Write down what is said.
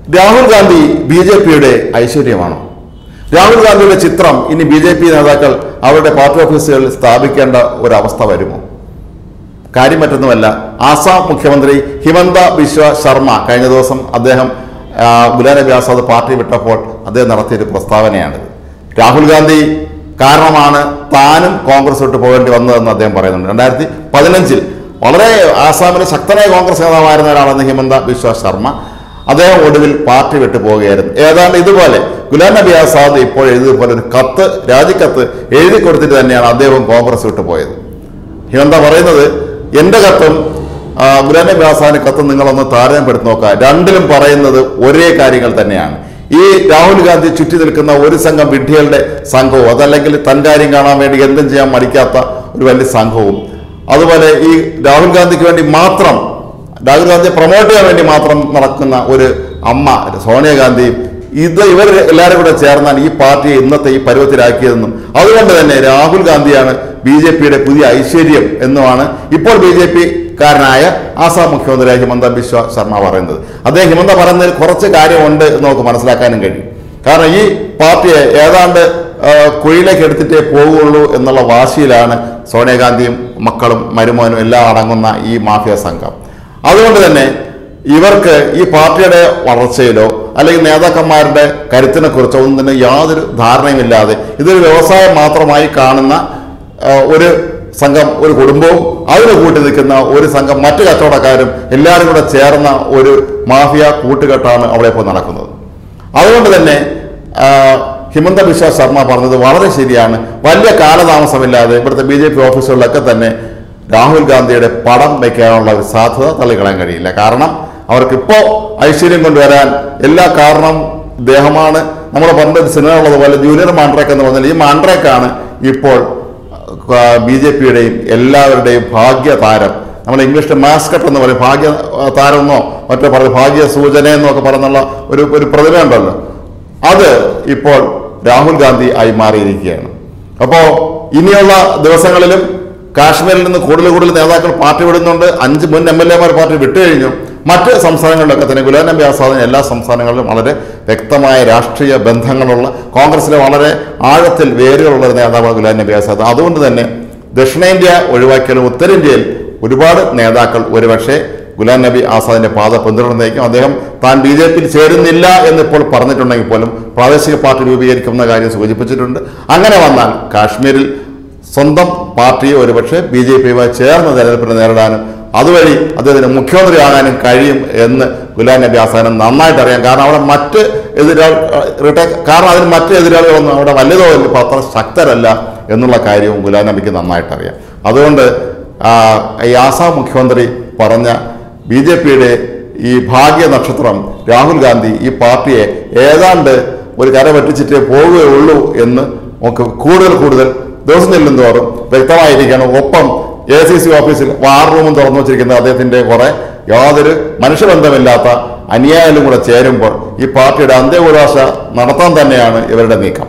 Rahul Gandhi B J പിയുടെ ഐശ്വര്യമാണോ രാഹുൽ ഗാന്ധിയുടെ ചിത്രം ഇനി ബി ജെ പി നേതാക്കൾ അവരുടെ പാർട്ടി ഓഫീസുകളിൽ സ്ഥാപിക്കേണ്ട ഒരവസ്ഥ വരുമോ കാര്യം മറ്റൊന്നുമല്ല ആസാം മുഖ്യമന്ത്രി ഹിമന്ത ബിശ്വ ശർമ്മ കഴിഞ്ഞ ദിവസം അദ്ദേഹം ആ, ഗുലാം നബി ആസാദ് പാർട്ടി വിട്ടപ്പോൾ അദ്ദേഹം നടത്തിയൊരു പ്രസ്താവനയാണിത് രാഹുൽ ഗാന്ധി കാരണമാണ് താനും കോൺഗ്രസ് വിട്ട് പോകേണ്ടി വന്നതെന്ന് അദ്ദേഹം പറയുന്നുണ്ട് രണ്ടായിരത്തി പതിനഞ്ചിൽ വളരെ ആസാമിലെ ശക്തനായ കോൺഗ്രസ് നേതാവായിരുന്ന ഒരാളാണ് ഹിമന്ത ബിശ്വ ശർമ്മ അദ്ദേഹം ഒടുവിൽ പാർട്ടി വിട്ടു പോവുകയായിരുന്നു ഏതാണ്ട് ഇതുപോലെ ഗുലാം നബി ആസാദ് ഇപ്പോൾ എഴുതിയതുപോലെ ഒരു കത്ത് രാജിക്കത്ത് എഴുതി കൊടുത്തിട്ട് തന്നെയാണ് അദ്ദേഹം കോൺഗ്രസ് വിട്ടു പോയത് ഹിമന്ത പറയുന്നത് എന്റെ കത്തും ആ, ഗുലാം നബി ആസാദിന്റെ കത്തും നിങ്ങളൊന്ന് താരതമ്യപ്പെടുത്തി നോക്കുക രണ്ടിലും പറയുന്നത് ഒരേ കാര്യങ്ങൾ തന്നെയാണ് ഈ രാഹുൽ ഗാന്ധി ചുറ്റി നിൽക്കുന്ന ഒരു സംഘം വിഡ്ഢികളുടെ സംഘവും അതല്ലെങ്കിൽ തൻ കാര്യം കാണാൻ വേണ്ടി എന്തും ചെയ്യാൻ മടിക്കാത്ത ഒരു വലിയ സംഘവും അതുപോലെ ഈ രാഹുൽ ഗാന്ധിക്ക് വേണ്ടി മാത്രം രാഹുൽ ഗാന്ധിയെ പ്രൊമോട്ട് ചെയ്യാൻ വേണ്ടി മാത്രം നടക്കുന്ന ഒരു അമ്മ സോണിയാഗാന്ധിയും ഇത് ഇവർ എല്ലാവരും കൂടെ ചേർന്നാണ് ഈ പാർട്ടിയെ ഇന്നത്തെ ഈ പരുവത്തിലാക്കിയതെന്നും അതുകൊണ്ട് തന്നെ രാഹുൽ ഗാന്ധിയാണ് ബി ജെ പിയുടെ പുതിയ ഐശ്വര്യം എന്നുമാണ് ഇപ്പോൾ ബി ജെ പി കാരനായ ആസാം മുഖ്യമന്ത്രി ഹിമന്ത ബിശ്വ ശർമ്മ പറയുന്നത് അദ്ദേഹം ഹിമന്ത പറയുന്നതിൽ കുറച്ച് കാര്യമുണ്ട് എന്ന് നമുക്ക് മനസ്സിലാക്കാനും കഴിയും കാരണം ഈ പാർട്ടിയെ ഏതാണ്ട് ആ, കുഴിയിലേക്ക് എടുത്തിട്ടേ പോകുള്ളൂ എന്നുള്ള വാശിയിലാണ് സോണിയാഗാന്ധിയും മക്കളും മരുമോനും എല്ലാം അടങ്ങുന്ന ഈ മാഫിയ സംഘം അതുകൊണ്ട് തന്നെ ഇവർക്ക് ഈ പാർട്ടിയുടെ വളർച്ചയിലോ അല്ലെങ്കിൽ നേതാക്കന്മാരുടെ കരുത്തിനെ കുറിച്ചോ ഒന്നും തന്നെ യാതൊരു ധാരണയുമില്ലാതെ ഇതൊരു വ്യവസായം മാത്രമായി കാണുന്ന ആ, ഒരു സംഘം ഒരു കുടുംബവും അതിന് കൂട്ടി നിൽക്കുന്ന ഒരു സംഘം മറ്റു കച്ചവടക്കാരും എല്ലാവരും കൂടെ ചേർന്ന ഒരു മാഫിയ കൂട്ടുകെട്ടാണ് അവിടെ ഇപ്പോൾ നടക്കുന്നത് അതുകൊണ്ട് തന്നെ ആ, ഹിമന്ത ബിശ്വ ശർമ്മ പറഞ്ഞത് വളരെ ശരിയാണ് വലിയ കാലതാമസമില്ലാതെ ഇവിടുത്തെ ബി ജെ പി ഓഫീസുകളിലൊക്കെ തന്നെ രാഹുൽ ഗാന്ധിയുടെ പടം വയ്ക്കാനുള്ള ഒരു സാധ്യത തള്ളിക്കളയാൻ കഴിയില്ല കാരണം അവർക്ക് ഇപ്പോൾ ഐശ്വര്യം കൊണ്ടുവരാൻ എല്ലാ കാരണം ഇദ്ദേഹമാണ് നമ്മൾ പണ്ട് സിനിമ ഉള്ളതുപോലെ ജൂനിയർ മാൻഡ്രേക്ക് എന്ന് പറഞ്ഞാൽ ഈ മാൻഡ്രേക്കാണ് ഇപ്പോൾ ബി ജെ പിയുടെയും എല്ലാവരുടെയും ഭാഗ്യ താരം നമ്മൾ ഇംഗ്ലീഷിൽ മാസ്കറ്റ് എന്ന് പറയും ഭാഗ്യ താരം എന്നോ മറ്റോ പറയും ഭാഗ്യ സൂചന എന്നോ ഒക്കെ പറയുന്നുള്ള ഒരു ഒരു പ്രതിഭ ഉണ്ടല്ലോ അത് ഇപ്പോൾ രാഹുൽ ഗാന്ധി ആയി മാറിയിരിക്കുകയാണ് അപ്പോൾ ഇനിയുള്ള ദിവസങ്ങളിലും കാശ്മീരിൽ നിന്ന് കൂടുതൽ കൂടുതൽ നേതാക്കൾ പാർട്ടി വിടുന്നുണ്ട് അഞ്ച് മുൻ എം എൽ എമാർ പാർട്ടി വിട്ടുകഴിഞ്ഞു മറ്റ് സംസ്ഥാനങ്ങളിലൊക്കെ തന്നെ ഗുലാം നബി ആസാദിന് എല്ലാ സംസ്ഥാനങ്ങളിലും വളരെ വ്യക്തമായ രാഷ്ട്രീയ ബന്ധങ്ങളുള്ള കോൺഗ്രസിലെ വളരെ ആഴത്തിൽ വേരുകളുള്ള ഒരു നേതാവാണ് ഗുലാം നബി ആസാദ് അതുകൊണ്ട് തന്നെ ദക്ഷിണേന്ത്യ ഒഴിവാക്കിയാലും ഉത്തരേന്ത്യയിൽ ഒരുപാട് നേതാക്കൾ ഒരുപക്ഷെ ഗുലാം നബി ആസാദിന്റെ പാത പിന്തുടർന്നേക്കും അദ്ദേഹം താൻ ബി ജെ പിയിൽ ചേരുന്നില്ല എന്നിപ്പോൾ പറഞ്ഞിട്ടുണ്ടെങ്കിൽ പോലും പ്രാദേശിക പാർട്ടി രൂപീകരിക്കുന്ന കാര്യം സൂചിപ്പിച്ചിട്ടുണ്ട് അങ്ങനെ വന്നാൽ കാശ്മീരിൽ സ്വന്തം പാർട്ടിയെ ഒരുപക്ഷെ ബി ജെ പിയുമായി ചേർന്ന് തെരഞ്ഞെടുപ്പിനെ നേരിടാനും അതുവഴി അദ്ദേഹത്തിന് മുഖ്യമന്ത്രിയാകാനും കഴിയും എന്ന് ഗുലാം നബി ആസാദിന് നന്നായിട്ട് അറിയാം കാരണം അവിടെ മറ്റ് എതിരാൾ റിട്ടേ- കാരണം അതിന് മറ്റ് എതിരാളികളൊന്നും അവിടെ വലുതോ ഇല്ല അത്ര ശക്തരല്ല എന്നുള്ള കാര്യവും ഗുലാം നബിക്ക് നന്നായിട്ട് അറിയാം അതുകൊണ്ട് ആ, ഈ ആസാം മുഖ്യമന്ത്രി പറഞ്ഞ ബി ജെ പിയുടെ ഈ ഭാഗ്യ നക്ഷത്രം രാഹുൽ ഗാന്ധി ഈ പാർട്ടിയെ ഏതാണ്ട് ഒരു കര പറ്റിച്ചിട്ടേ പോവുകയുള്ളൂ എന്ന് നമുക്ക് കൂടുതൽ കൂടുതൽ ദിവസം ചെല്ലുന്തോറും വ്യക്തമായിരിക്കണം ഒപ്പം എ സി സി ഓഫീസിൽ വാർ റൂമും തുറന്നു വച്ചിരിക്കുന്ന അദ്ദേഹത്തിന്റെ കുറെ യാതൊരു മനുഷ്യബന്ധമില്ലാത്ത അനുയായാലും കൂടെ ചേരുമ്പോൾ ഈ പാർട്ടിയുടെ അന്ത്യകൂടാശ നടത്താൻ തന്നെയാണ് ഇവരുടെ നീക്കം